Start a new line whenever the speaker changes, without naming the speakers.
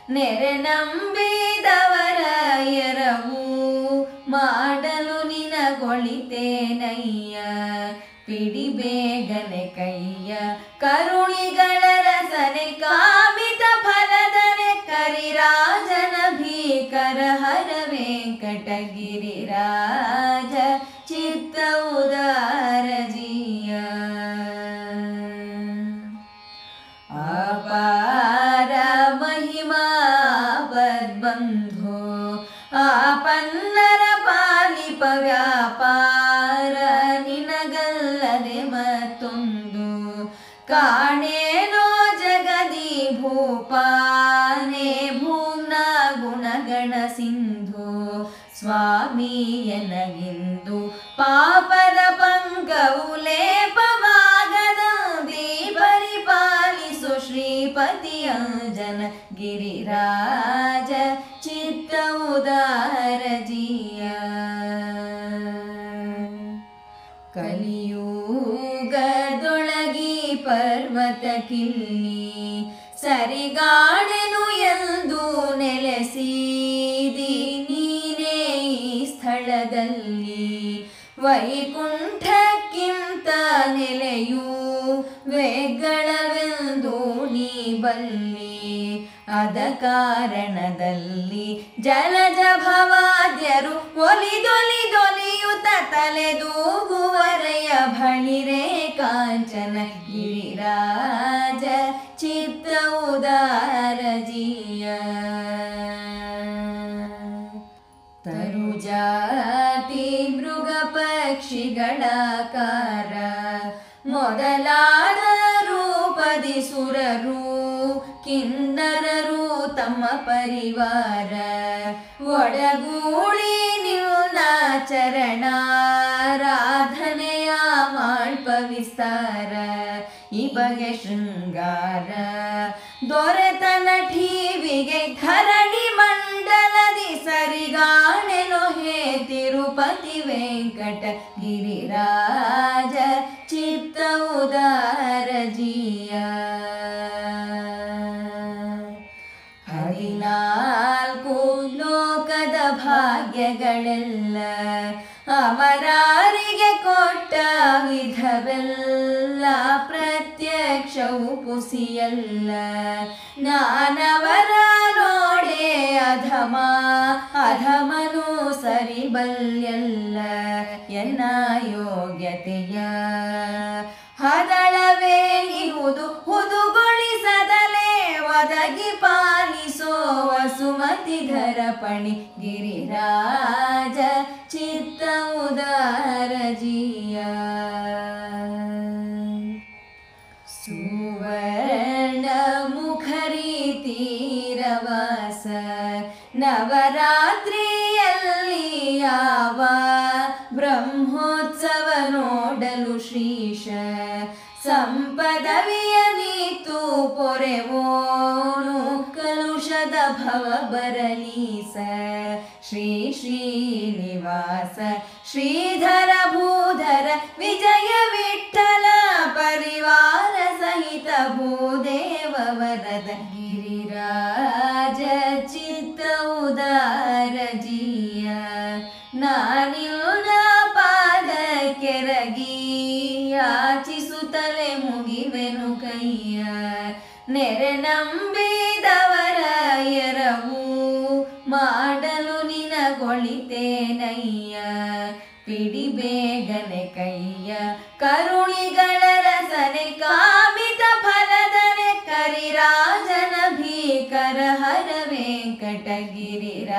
ನೆರೆ ನಂಬಿದವರ ಎರವು ಮಾಡಲು ನಿನಗೊಳಿತೇನಯ್ಯ ಪಿಡಿ ಬೇಗನೆ ಕೈಯ ಕರುಣಿಗಳ ರಸನೆ ಕಾಮಿತ ಫಲದನೆ ಕರಿರಾಜನ ಭೀಕರ ಹರ ವೆಂಕಟಗಿರಿ ರಾಜ ಚಿತ್ತ ಉದಾರ ಜಿಯ ಅಪಾರ ಮಹಿಮಾ ಬಂಧು ಆಪನ್ನರ ಪಾಲಿಪ ವ್ಯಾಪಾರ ನಿನಗಲ್ಲದೆ ಮತ್ತೊಂದು ಕಾಣೇನೋ ಜಗದಿ ಭೂಪಾನೆ ಭೂಮ್ನ ಗುಣಗಣ ಸಿಂಧು ಸ್ವಾಮಿಯನಗಿಂದು ಪಾಪದ ಪಂಕವು ಲೇಪವಾಗದಂತೆ ಪರಿಪಾಲಿಸು ಶ್ರೀಪತಿಯ ಜನ ಗಿರಿರಾಜ ಚಿತ್ತ ಉದಾರ ಜಿಯ ಕಲಿಯುಗದೊಳಗಿ ಪರ್ವತ ಕಿಲ್ಲಿ ಸರಿಗಾಣೆನು ಎಂದು ನೆಲೆಸಿದಿ ನೀನೇ ಈ ಸ್ಥಳದಲ್ಲಿ ವೈಕುಂಠಕ್ಕಿಂತ ನೆಲೆಯು ವೆಗ್ಗಳವೆಂದು ನೀ ಬಲ್ಲಿ ಅದ ಕಾರಣದಲ್ಲಿ ಜಲಜ ಭವಾದ್ಯರು ಒಲಿದೊಲಿದೊಲಿಯುತ ತಲೆದೂಗುವರೆಯ ಬಳಿರೆ ಕಾಂಚನ ಗಿರಿರಾಜ ಚಿತ್ತ ಉದಾರ ಜಿಯ ತರುಜಾತಿ ಮೃಗ ಪಕ್ಷಿಗಳ ಕಾರ ಮೊದಲಾದ ರೂಪದಿ ಸುರರು ಕಿನ್ನರರು ತಮ್ಮ ಪರಿವಾರ ಒಡಗೂಡಿ ನಿನ್ನ ಚರಣಾರಾಧನೆಯ ಮಾಳ್ಪ ವಿಸ್ತಾರ ಈ ಬಗೆ ಶೃಂಗಾರ ದೊರೆತನ ಠೀವಿಗೆ ಧರಣಿ ಮಂಡಲದಿ ಸರಿಗಾಣೆನೋ ಹೇ ತಿರುಪತಿ ವೆಂಕಟ ಗಿರಿರಾಜ ಚಿತ್ತ ಉದಾರ ಜಿಯ ಹದಿನಾಲ್ಕು ಲೋಕದ ಭಾಗ್ಯಗಳೆಲ್ಲ ಅಮರಾರಿಗೆ ಕೊಟ್ಟ ವಿಧವೆಲ್ಲ ಪ್ರತ್ಯಕ್ಷವು ಪುಸಿಯಲ್ಲ ನಾನವರ ನೋಡೆ ಅಧಮ ಅಧಮನು ಸರಿಬಲ್ಯಲ್ಲ ಎನ್ನ ಯೋಗ್ಯತೆಯ ಹದಳವೇ ಇಹುದು ಹುದುಗೊಳಿಸದಲೇ ಒದಗಿ ಪಾಲಿಸೋ ವಸುಮತಿಧರ ಪಣಿ ಗಿರಿರಾಜ ಚಿತ್ತ ಉದಾರ ಜಿಯ ಸುವರ್ಣ ಮುಖರಿ ತೀರವಾಸ ನವರಾತ್ರಿಯಲ್ಲಿ ಯಾವ ಬ್ರಹ್ಮೋತ್ಸವ ನೋಡಲು ಶ್ರೀಶ ಸಂಪದವಿಯ ನೀತು ಪೊರೆವೋನು ಕಲುಷದ ಭವ ಬರಲೀಸ ಶ್ರೀ ಶ್ರೀನಿವಾಸ ಶ್ರೀಧರ ಭೂಧರ ವಿಜಯ ವಿಠಲ ಪರಿವಾರ ಸಹಿತ ಭೂದೇವ ವರದ ಗಿರಿರಾಜ ಚಿತ್ತ ಉದಾರ ಜಿಯ ನಾನಿಲ್ದ ಪಾದ ಕೆರಗಿ ಯಾಚಿಸುತ್ತಲೇ ಮುಗಿವೆನು ಕೈಯ ನೆರೆ ನಂಬಿದವರ ಎರವು ಮಾಡಲು ನಿನಗೊಳಿತೇನಯ್ಯ ಪಿಡಿ ಬೇಗನೆ ಕೈಯ ಕರುಣಿಗಳ ರಸನೆ ಕಾಮಿತ ಫಲದನೆ ಕರಿರಾಜನ ಭೀಕರ ಹರ ವೆಂಕಟಗಿರಿರಾಜ